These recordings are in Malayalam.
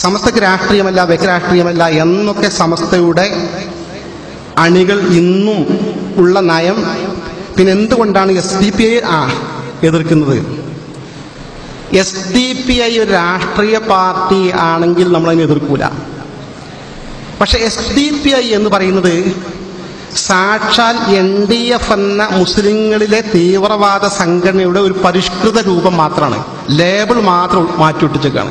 സമസ്തക്ക് രാഷ്ട്രീയമല്ല വ്യക്തി രാഷ്ട്രീയമല്ല എന്നൊക്കെ സമസ്തയുടെ അണികൾ ഇന്നും ഉള്ള നയം പിന്നെ എന്തുകൊണ്ടാണ് എസ് ഡി പി ഐ ആ എതിർക്കുന്നത് എസ് ഡി പി ഐ ഒരു രാഷ്ട്രീയ പാർട്ടി ആണെങ്കിൽ നമ്മളതിനെ എതിർക്കൂല പക്ഷെ എസ് ഡി പി ഐ എന്ന് പറയുന്നത് സാക്ഷാൽ എൻ ഡി എഫ് എന്ന മുസ്ലിങ്ങളിലെ തീവ്രവാദ സംഘടനയുടെ ഒരു പരിഷ്കൃത രൂപം മാത്രമാണ് ലേബിൾ മാത്രം മാറ്റിവിട്ടിച്ചേക്കാണ്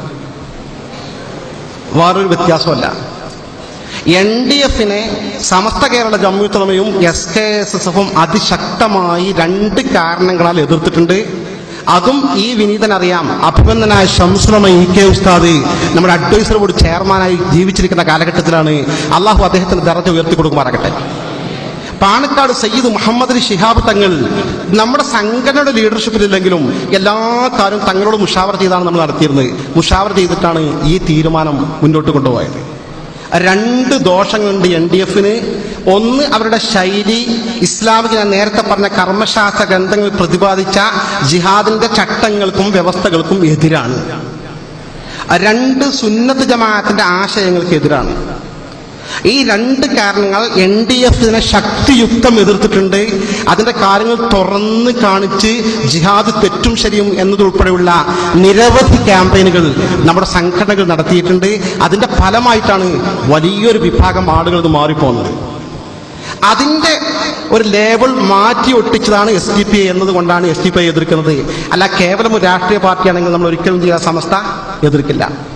വേറൊരു വ്യത്യാസമല്ല എൻ ഡി എഫിനെ സമസ്ത കേരള ജമ്മുത്തലമയും എസ് കെ എസ് എസ് എഫും അതിശക്തമായി രണ്ട് കാരണങ്ങളാൽ എതിർത്തിട്ടുണ്ട് അതും ഈ വിനീതനറിയാം അഭിനന്ദനായ ശംസുലമ ഇ കെ ഉസ്താദ് നമ്മുടെ അഡ്വൈസർ ബോർഡ് ചെയർമാനായി ജീവിച്ചിരിക്കുന്ന കാലഘട്ടത്തിലാണ് അള്ളാഹു അദ്ദേഹത്തിന് ദറജ ഉയർത്തി കൊടുക്കുമാറാകട്ടെ പാണക്കാട് സയ്യിദ് മുഹമ്മദ് അലി ശിഹാബ് തങ്ങൾ നമ്മുടെ സംഘടനയുടെ ലീഡർഷിപ്പിലില്ലെങ്കിലും എല്ലാ കാര്യവും തങ്ങളോട് മുഷാവർ ചെയ്താണ് നമ്മൾ നടത്തിയിരുന്നത് മുഷാവർ ചെയ്തിട്ടാണ് ഈ തീരുമാനം മുന്നോട്ട് കൊണ്ടുപോയത് രണ്ട് ദോഷങ്ങളുണ്ട് എൻ ഡി എഫിന് ഒന്ന് അവരുടെ ശൈലി ഇസ്ലാമിക ഞാൻ നേരത്തെ പറഞ്ഞ കർമ്മശാസ്ത്ര ഗ്രന്ഥങ്ങൾ പ്രതിപാദിച്ച ജിഹാദിന്റെ ചട്ടങ്ങൾക്കും വ്യവസ്ഥകൾക്കും എതിരാണ് രണ്ട് സുന്നത്ത് ജമാഅത്തിന്റെ ആശയങ്ങൾക്ക് എതിരാണ് ഈ രണ്ട് കാരണങ്ങൾ എൻ ഡി എഫിനെ ശക്തിയുക്തം എതിർത്തിട്ടുണ്ട് അതിന്റെ കാര്യങ്ങൾ തുറന്ന് കാണിച്ച് ജിഹാദ് തെറ്റും ശരിയും എന്നതുൾപ്പെടെയുള്ള നിരവധി ക്യാമ്പയിനുകൾ നമ്മുടെ സംഘടനകൾ നടത്തിയിട്ടുണ്ട് അതിന്റെ ഫലമായിട്ടാണ് വലിയൊരു വിഭാഗം ആളുകൾ ഇത് മാറിപ്പോകുന്നത് അതിന്റെ ഒരു ലേബിൾ മാറ്റി ഒട്ടിച്ചതാണ് എസ് ഡി പി എന്നതുകൊണ്ടാണ് എസ് ഡി പി എതിർക്കുന്നത് അല്ല കേവലം ഒരു രാഷ്ട്രീയ പാർട്ടിയാണെങ്കിൽ നമ്മൾ ഒരിക്കലും ചെയ്യാൻ സമസ്ത എതിർക്കില്ല